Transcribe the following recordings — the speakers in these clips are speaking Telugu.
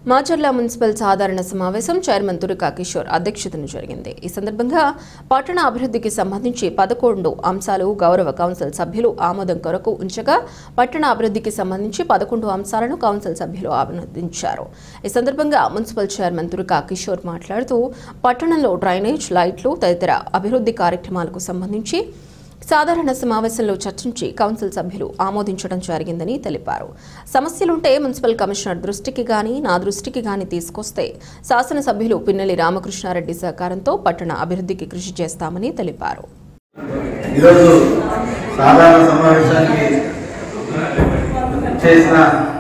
మాచర్ల మున్సిపల్ సాధారణ సమావేశం చైర్మన్ తురికా కిషోర్ అధ్యక్షతన జరిగింది ఈ సందర్భంగా పట్టణ అభివృద్ధికి సంబంధించి పదకొండు అంశాలు గౌరవ కౌన్సిల్ సభ్యులు ఆమోదం కొరకు ఉంచగా పట్టణ అభివృద్ధికి సంబంధించి పదకొండు అంశాలను కౌన్సిల్ సభ్యులు ఆమోదించారు ఈ సందర్భంగా మున్సిపల్ చైర్మన్ తురికా కిషోర్ మాట్లాడుతూ పట్టణంలో డ్రైనేజ్ లైట్లు తదితర అభివృద్ధి కార్యక్రమాలకు సంబంధించి సాధారణ సమావేశంలో చర్చించి కౌన్సిల్ సభ్యులు ఆమోదించడం జరిగిందని తెలిపారు సమస్యలుంటే మున్సిపల్ కమిషనర్ దృష్టికి గాని నా దృష్టికి గాని తీసుకొస్తే శాసనసభ్యులు పిన్నెల్లి రామకృష్ణారెడ్డి సహకారంతో పట్టణ అభివృద్ధికి కృషి చేస్తామని తెలిపారు ఈరోజు సాధారణ సమావేశానికి చేసిన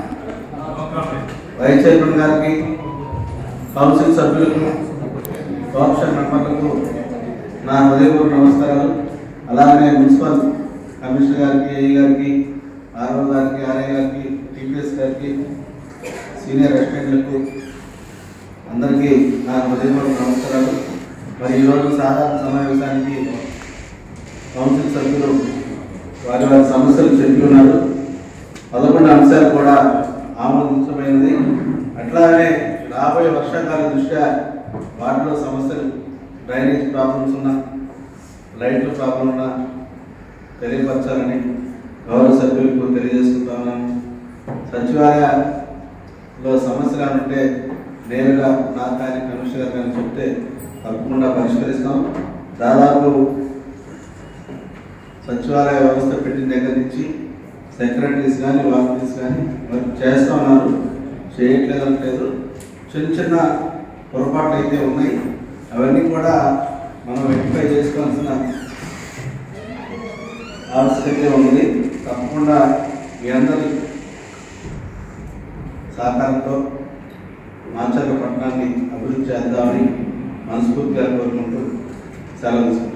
వైస్ చైర్మన్ గారికి కౌన్సిల్ సభ్యులకు కోఆప్షన్ మెంబర్లకు నా హృదయపూర్వక నమస్కారాలు అలాగే మున్సిపల్ కమిషనర్ గారికి ఏఈ గారికి ఆర్ఓ గారికి ఆర్ఐ గారికి టీపీఎస్ గారికి సీనియర్ అసిస్టెంట్లకు అందరికీ నా హృదయపూర్వక నమస్కారాలు మరి ఈరోజు సాధారణ సమావేశానికి కౌన్సిల్ సభ్యులు వారి వారి సమస్యలు చెప్తున్నారు పదకొండు అంశాలు కూడా ఆమోదించమైనది అట్లానే రాబోయే వర్షాకాల దృష్ట్యా వాటిలో సమస్యలు డ్రైనేజ్ ప్రాబ్లమ్స్ ఉన్న లైట్ల ప్రాబ్లం ఉన్న తెలియపరచాలని గౌరవ సభ్యులకు తెలియజేసుకుంటా ఉన్నాను సచివాలయంలో సమస్యలు ఉంటే నేరుగా నా కానీ కమిషనర్ కానీ చెప్తే తప్పకుండా పరిష్కరిస్తాం దాదాపు సచివాలయ వ్యవస్థ పెట్టిన దగ్గర నుంచి సెక్రటరీస్ కానీ వాలంటీర్స్ కానీ వర్క్ చేస్తూ ఉన్నారు చేయట్లేదు అనట్లేదు చిన్న చిన్న పొరపాట్లు అయితే ఉన్నాయి అవన్నీ కూడా మనం వెరిఫై చేసుకోవాల్సిన ఆవశ్యకత ఉంది తప్పకుండా మీ అందరి సహకారంతో మాచర్ల పట్టణాన్ని అభివృద్ధి చేద్దామని మనస్ఫూర్తిగా కోరుకుంటూ సెలవు తీసుకుంటాం